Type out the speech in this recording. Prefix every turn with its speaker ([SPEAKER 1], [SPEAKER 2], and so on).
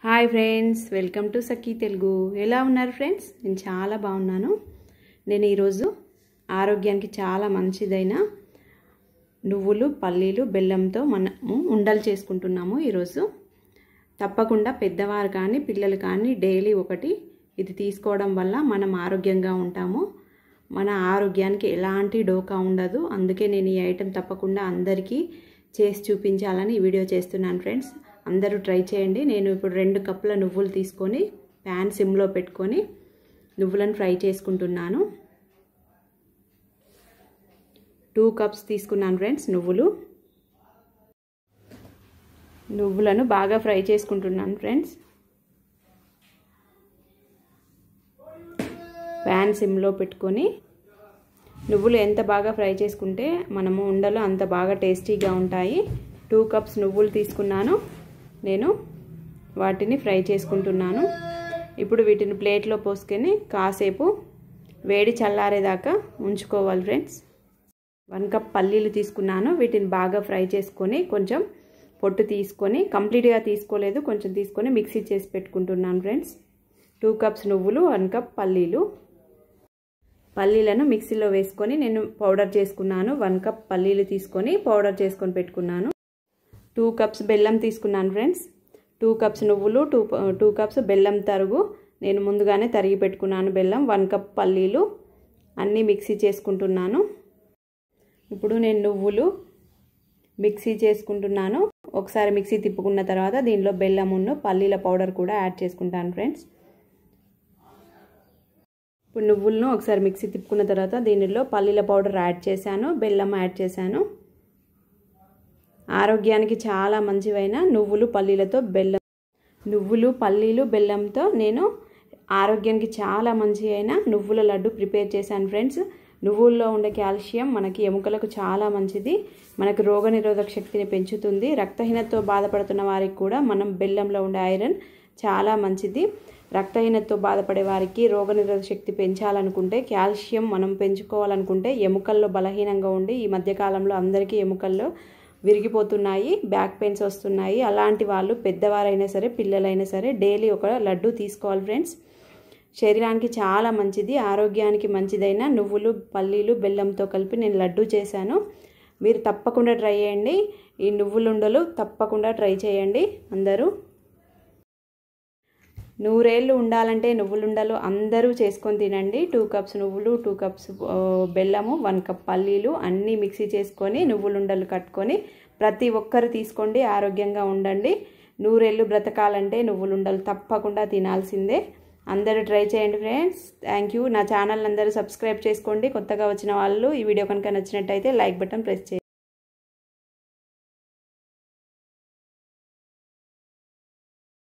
[SPEAKER 1] hi friends welcome to Sakhi Telugu ఎలా ఉన్నారు friends నేను చాలా బాగున్నాను నేను ఈరోజు ఆరోగ్యానికి చాలా మంచిదైన నువ్వులు పల్లీలు బెల్లంతో మనము ఉండలు చేసుకుంటున్నాము ఈరోజు తప్పకుండా పెద్దవారు కానీ పిల్లలు కానీ డైలీ ఒకటి ఇది తీసుకోవడం వల్ల మనం ఆరోగ్యంగా ఉంటాము మన ఆరోగ్యానికి ఎలాంటి డోకా ఉండదు అందుకే నేను ఈ ఐటెం తప్పకుండా అందరికీ చేసి చూపించాలని ఈ వీడియో చేస్తున్నాను ఫ్రెండ్స్ అందరూ ట్రై చేయండి నేను ఇప్పుడు రెండు కప్పుల నువ్వులు తీసుకొని ప్యాన్ సిమ్లో పెట్టుకొని నువ్వులను ఫ్రై చేసుకుంటున్నాను టూ కప్స్ తీసుకున్నాను ఫ్రెండ్స్ నువ్వులు నువ్వులను బాగా ఫ్రై చేసుకుంటున్నాను ఫ్రెండ్స్ ప్యాన్ సిమ్లో పెట్టుకొని నువ్వులు ఎంత బాగా ఫ్రై చేసుకుంటే మనము ఉండలు అంత బాగా టేస్టీగా ఉంటాయి టూ కప్స్ నువ్వులు తీసుకున్నాను నేను వాటిని ఫ్రై చేసుకుంటున్నాను ఇప్పుడు వీటిని ప్లేట్లో పోసుకొని కాసేపు వేడి చల్లారేదాకా ఉంచుకోవాలి ఫ్రెండ్స్ వన్ కప్ పల్లీలు తీసుకున్నాను వీటిని బాగా ఫ్రై చేసుకొని కొంచెం పొట్టు తీసుకొని కంప్లీట్గా తీసుకోలేదు కొంచెం తీసుకొని మిక్సీ చేసి పెట్టుకుంటున్నాను ఫ్రెండ్స్ టూ కప్స్ నువ్వులు వన్ కప్ పల్లీలు పల్లీలను మిక్సీలో వేసుకొని నేను పౌడర్ చేసుకున్నాను వన్ కప్ పల్లీలు తీసుకొని పౌడర్ చేసుకొని పెట్టుకున్నాను టూ కప్స్ బెల్లం తీసుకున్నాను ఫ్రెండ్స్ టూ కప్స్ నువ్వులు టూ టూ కప్స్ బెల్లం తరుగు నేను ముందుగానే తరిగి పెట్టుకున్నాను బెల్లం వన్ కప్ పల్లీలు అన్నీ మిక్సీ చేసుకుంటున్నాను ఇప్పుడు నేను నువ్వులు మిక్సీ చేసుకుంటున్నాను ఒకసారి మిక్సీ తిప్పుకున్న తర్వాత దీనిలో బెల్లమును పల్లీల పౌడర్ కూడా యాడ్ చేసుకుంటాను ఫ్రెండ్స్ ఇప్పుడు నువ్వులను ఒకసారి మిక్సీ తిప్పుకున్న తర్వాత దీనిలో పల్లీల పౌడర్ యాడ్ చేశాను బెల్లం యాడ్ చేశాను ఆరోగ్యానికి చాలా మంచివైన నువ్వులు పల్లీలతో బెల్లం నువ్వులు పల్లీలు బెల్లంతో నేను ఆరోగ్యానికి చాలా మంచి అయిన నువ్వుల లడ్డు ప్రిపేర్ చేశాను ఫ్రెండ్స్ నువ్వుల్లో ఉండే కాల్షియం మనకి ఎముకలకు చాలా మంచిది మనకు రోగనిరోధక శక్తిని పెంచుతుంది రక్తహీనతతో బాధపడుతున్న వారికి కూడా మనం బెల్లంలో ఉండే ఐరన్ చాలా మంచిది రక్తహీనతతో బాధపడే వారికి రోగనిరోధక శక్తి పెంచాలనుకుంటే కాల్షియం మనం పెంచుకోవాలనుకుంటే ఎముకల్లో బలహీనంగా ఉండి ఈ మధ్యకాలంలో అందరికీ ఎముకల్లో విరిగిపోతున్నాయి బ్యాక్ పెయిన్స్ వస్తున్నాయి అలాంటి వాళ్ళు పెద్దవారైనా సరే పిల్లలైనా సరే డైలీ ఒక లడ్డు తీసుకోవాలి ఫ్రెండ్స్ శరీరానికి చాలా మంచిది ఆరోగ్యానికి మంచిదైన నువ్వులు పల్లీలు బెల్లంతో కలిపి నేను లడ్డు చేశాను మీరు తప్పకుండా ట్రై చేయండి ఈ నువ్వులుండలు తప్పకుండా ట్రై చేయండి అందరూ నూరేళ్ళు ఉండాలంటే నువ్వులుండలు అందరూ చేసుకొని తినండి టూ కప్స్ నువ్వులు టూ కప్స్ బెల్లము వన్ కప్ పల్లీలు అన్నీ మిక్సీ చేసుకొని నువ్వులుండలు కట్టుకొని ప్రతి ఒక్కరు తీసుకోండి ఆరోగ్యంగా ఉండండి నూరేళ్ళు బ్రతకాలంటే నువ్వులుండలు తప్పకుండా తినాల్సిందే అందరూ ట్రై చేయండి ఫ్రెండ్స్ థ్యాంక్ యూ నా ఛానల్ అందరూ సబ్స్క్రైబ్ చేసుకోండి కొత్తగా వచ్చిన వాళ్ళు ఈ వీడియో కనుక నచ్చినట్టయితే లైక్ బటన్ ప్రెస్ చేయండి